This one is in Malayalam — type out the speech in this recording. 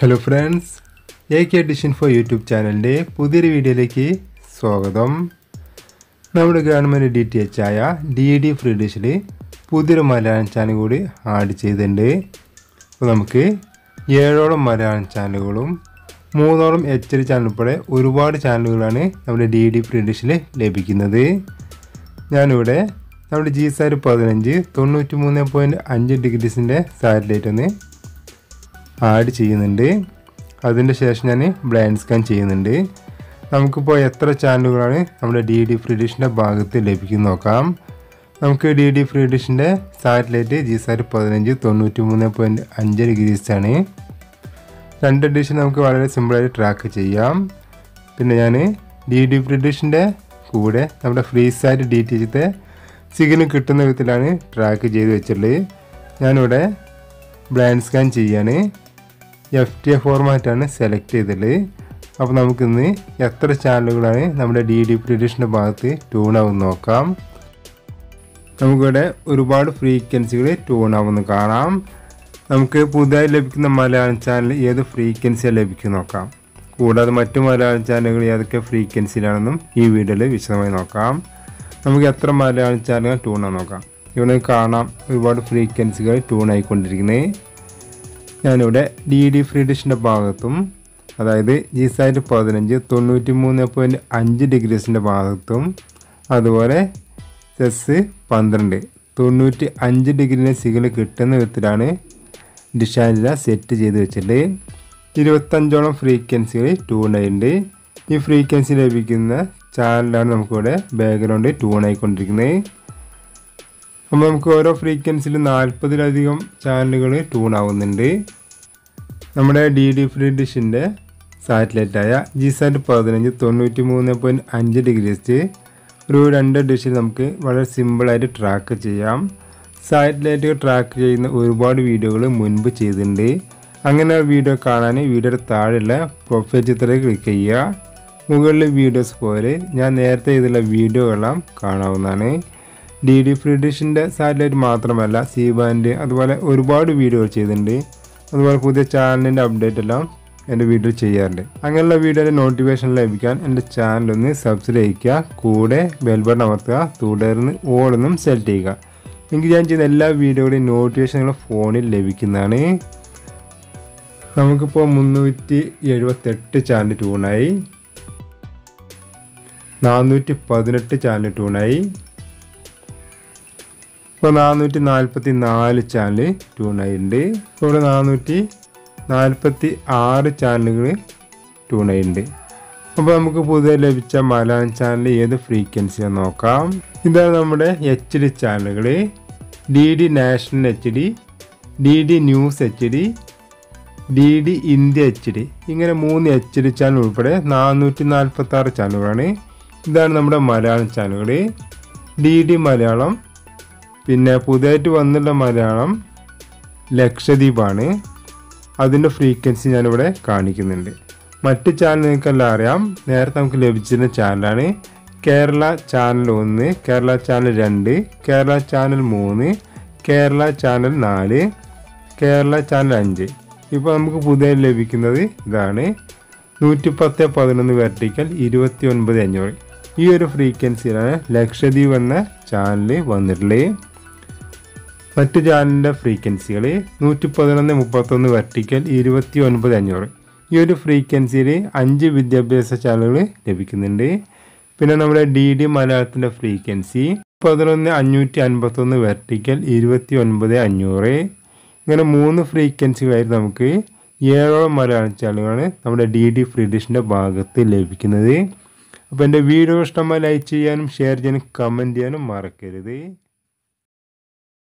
hello friends A K edition four YouTube ചാനലിൻ്റെ പുതിയൊരു വീഡിയോയിലേക്ക് സ്വാഗതം നമ്മുടെ ഗവൺമെൻറ് ഡി ടി എച്ച് ആയ ഡി ഡി ഫ്രീ ഡിഷിൽ പുതിയൊരു മലയാളം ചാനൽ കൂടി ആഡ് ചെയ്തിട്ടുണ്ട് അപ്പോൾ നമുക്ക് ഏഴോളം മലയാളം ചാനലുകളും മൂന്നോളം എച്ച് ഡി ചാനൽ ഉൾപ്പെടെ ഒരുപാട് ചാനലുകളാണ് നമ്മുടെ ഡി ഡി ഫ്രീ ഡിഷിൽ ലഭിക്കുന്നത് ഞാനിവിടെ നമ്മുടെ ജി സാർ പതിനഞ്ച് തൊണ്ണൂറ്റി മൂന്ന് പോയിൻറ്റ് അഞ്ച് ഡിഗ്രീസിൻ്റെ സാറ്റലൈറ്റ് ഒന്ന് ആഡ് ചെയ്യുന്നുണ്ട് അതിൻ്റെ ശേഷം ഞാൻ ബ്ലൈൻഡ് സ്കാൻ ചെയ്യുന്നുണ്ട് നമുക്കിപ്പോൾ എത്ര ചാനലുകളാണ് നമ്മുടെ ഡി ഡി ഫ്രീ ഡിഷിൻ്റെ ഭാഗത്ത് ലഭിക്കുന്നത് നോക്കാം നമുക്ക് ഡി ഡി ഫ്രീ ഡിഷിൻ്റെ സാറ്റലൈറ്റ് ജി സാറ്റ് പതിനഞ്ച് തൊണ്ണൂറ്റി മൂന്ന് പോയിൻറ്റ് അഞ്ച് ഡിഗ്രീസാണ് രണ്ട് ഡിഷ് നമുക്ക് വളരെ സിമ്പിളായിട്ട് ട്രാക്ക് ചെയ്യാം പിന്നെ ഞാൻ ഡി ഡി ഫ്രീ ഡിഷിൻ്റെ കൂടെ നമ്മുടെ ഫ്രീ സാറ്റ് ഡി ടി എച്ചത്തെ സിഗ്നൽ കിട്ടുന്ന വിധത്തിലാണ് ട്രാക്ക് ചെയ്ത് വെച്ചിട്ടുള്ളത് ഞാനിവിടെ ബ്ലൈൻഡ് സ്കാൻ ചെയ്യാണ് എഫ് ടി എ ഫോർമാറ്റാണ് സെലക്ട് ചെയ്തിട്ടുള്ളത് അപ്പോൾ നമുക്കിന്ന് എത്ര ചാനലുകളാണ് നമ്മുടെ ഡി ഡി പ്രിഡിഷൻ്റെ ഭാഗത്ത് ട്യൂൺ ആവുമെന്ന് നോക്കാം നമുക്കിവിടെ ഒരുപാട് ഫ്രീക്വൻസികൾ ട്യൂൺ ആവുമെന്ന് കാണാം നമുക്ക് പുതുതായി ലഭിക്കുന്ന മലയാളം ചാനൽ ഏത് ഫ്രീക്വൻസിയാണ് ലഭിക്കും നോക്കാം കൂടാതെ മറ്റു മലയാളം ചാനലുകൾ ഏതൊക്കെ ഫ്രീക്വൻസിയിലാണെന്നും ഈ വീഡിയോയിൽ വിശദമായി നോക്കാം നമുക്ക് എത്ര മലയാളം ചാനലുകൾ ട്യൂൺ ആണെന്ന് നോക്കാം ഇവിടെ കാണാം ഒരുപാട് ഫ്രീക്വൻസികൾ ട്യൂൺ ആയിക്കൊണ്ടിരിക്കുന്നത് ഞാനിവിടെ ഡി ഡി ഫ്രീ ഡിഷിൻ്റെ ഭാഗത്തും അതായത് ജി സാറ്റ് പതിനഞ്ച് തൊണ്ണൂറ്റി മൂന്ന് പോയിൻറ്റ് അഞ്ച് ഡിഗ്രീസിൻ്റെ ഭാഗത്തും അതുപോലെ സെസ് പന്ത്രണ്ട് തൊണ്ണൂറ്റി അഞ്ച് ഡിഗ്രിൻ്റെ സിഗ്നൽ കിട്ടുന്ന വിധത്തിലാണ് ഡിഷാനില സെറ്റ് ചെയ്ത് വെച്ചിട്ട് ഇരുപത്തഞ്ചോളം ഫ്രീക്വൻസികൾ ട്യൂൺ ആയിട്ടുണ്ട് ഈ ഫ്രീക്വൻസി ലഭിക്കുന്ന ചാനലാണ് നമുക്കിവിടെ ബാക്ക്ഗ്രൗണ്ട് ട്യൂൺ ആയിക്കൊണ്ടിരിക്കുന്നത് അപ്പോൾ നമുക്ക് ഓരോ ഫ്രീക്വൻസിയിൽ നാൽപ്പതിലധികം ചാനലുകൾ ട്യൂൺ ആവുന്നുണ്ട് നമ്മുടെ ഡി ഡി ഫ്രീ ഡിഷിൻ്റെ സാറ്റലൈറ്റായ ജി സാറ്റ് പതിനഞ്ച് തൊണ്ണൂറ്റി മൂന്ന് പോയിൻറ്റ് അഞ്ച് ഡിഗ്രീസ് ഒരു രണ്ട് ഡിഷിൽ നമുക്ക് വളരെ സിമ്പിളായിട്ട് ട്രാക്ക് ചെയ്യാം സാറ്റലൈറ്റ് ട്രാക്ക് ചെയ്യുന്ന ഒരുപാട് വീഡിയോകൾ മുൻപ് ചെയ്തിട്ടുണ്ട് അങ്ങനെ വീഡിയോ കാണാൻ വീഡിയോയുടെ താഴെയുള്ള പ്രൊഫൈൽ ചിത്രത്തിൽ ക്ലിക്ക് ചെയ്യുക മുകളിൽ വീഡിയോസ് പോലെ ഞാൻ നേരത്തെ ചെയ്തുള്ള വീഡിയോകളെല്ലാം കാണാവുന്നതാണ് ഡി ഡി ഫ്രീ ഡിഷിൻ്റെ സാറ്റലൈറ്റ് മാത്രമല്ല സി ബാൻഡ് അതുപോലെ ഒരുപാട് വീഡിയോകൾ ചെയ്തിട്ടുണ്ട് അതുപോലെ പുതിയ ചാനലിൻ്റെ അപ്ഡേറ്റ് എല്ലാം എൻ്റെ വീഡിയോ ചെയ്യാറുണ്ട് അങ്ങനെയുള്ള വീഡിയോയുടെ നോട്ടിഫിക്കേഷൻ ലഭിക്കാൻ എൻ്റെ ചാനലൊന്ന് സബ്സ്ക്രൈബ് ചെയ്യുക കൂടെ ബെൽ ബട്ടൺ അമർത്തുക തുടർന്ന് ഓളൊന്നും സെലക്ട് ചെയ്യുക എനിക്ക് ഞാൻ ചെയ്യുന്ന എല്ലാ വീഡിയോയുടെയും നോട്ടിഫിക്കേഷൻ നിങ്ങളുടെ ഫോണിൽ ലഭിക്കുന്നതാണ് നമുക്കിപ്പോൾ മുന്നൂറ്റി എഴുപത്തെട്ട് ചാനൽ ട്യൂണായി നാനൂറ്റി പതിനെട്ട് ചാനൽ ട്യൂണായി ഇപ്പോൾ നാനൂറ്റി നാൽപ്പത്തി നാല് ചാനൽ ട്യൂണായിട്ടുണ്ട് ഇപ്പോൾ നാനൂറ്റി നാൽപ്പത്തി ആറ് ചാനലുകൾ ട്യൂണായിട്ടുണ്ട് അപ്പോൾ നമുക്ക് പുതിയ ലഭിച്ച മലയാളം ചാനൽ ഏത് ഫ്രീക്വൻസിയാണ് നോക്കാം ഇതാണ് നമ്മുടെ എച്ച് ഡി ചാനലുകൾ D D national H D D D news H D D D India H D ഇങ്ങനെ മൂന്ന് എച്ച് ഡി ചാനൽ ഉൾപ്പെടെ നാനൂറ്റി നാൽപ്പത്തി ആറ് ചാനലുകളാണ് ഇതാണ് നമ്മുടെ മലയാളം ചാനലുകൾ ഡി ഡി മലയാളം പിന്നെ പുതിയതായിട്ട് വന്നുള്ള മലയാളം ലക്ഷദ്വീപാണ് അതിൻ്റെ ഫ്രീക്വൻസി ഞാനിവിടെ കാണിക്കുന്നുണ്ട് മറ്റ് ചാനൽ നിങ്ങൾക്കെല്ലാം അറിയാം നേരത്തെ നമുക്ക് ലഭിച്ചിരുന്ന ചാനലാണ് കേരള ചാനൽ ഒന്ന് കേരള ചാനൽ രണ്ട് കേരള ചാനൽ മൂന്ന് കേരള ചാനൽ നാല് കേരള ചാനൽ അഞ്ച് ഇപ്പോൾ നമുക്ക് പുതിയ ലഭിക്കുന്നത് ഇതാണ് നൂറ്റി പത്ത് പതിനൊന്ന് വെർട്ടിക്കൽ ഇരുപത്തി ഒൻപത് അഞ്ഞൂറ് ഈ ഒരു ഫ്രീക്വൻസിയിലാണ് ലക്ഷദ്വീപ് എന്ന ചാനൽ വന്നിട്ടുള്ളത് മറ്റ് ചാനലിൻ്റെ ഫ്രീക്വൻസികൾ നൂറ്റി പതിനൊന്ന് മുപ്പത്തൊന്ന് വെർട്ടിക്കൽ ഇരുപത്തി ഒൻപത് അഞ്ഞൂറ് ഈ ഒരു ഫ്രീക്വൻസിയിൽ അഞ്ച് വിദ്യാഭ്യാസ ചാനലുകൾ ലഭിക്കുന്നുണ്ട് പിന്നെ നമ്മുടെ ഡി ഡി മലയാളത്തിൻ്റെ ഫ്രീക്വൻസി പതിനൊന്ന് അഞ്ഞൂറ്റി അൻപത്തൊന്ന് വെർട്ടിക്കൽ ഇരുപത്തി ഒൻപത് അഞ്ഞൂറ് ഇങ്ങനെ മൂന്ന് ഫ്രീക്വൻസികളായിട്ട് നമുക്ക് ഏഴോളം മലയാളം ചാനലുകളാണ് നമ്മുടെ ഡി ഡി ഫ്രീ ഡിഷിൻ്റെ ഭാഗത്ത് ലഭിക്കുന്നത് അപ്പോൾ എൻ്റെ വീഡിയോ ഇഷ്ടമായി ലൈക്ക് ചെയ്യാനും ഷെയർ ചെയ്യാനും കമൻറ്റ് ചെയ്യാനും മറക്കരുത്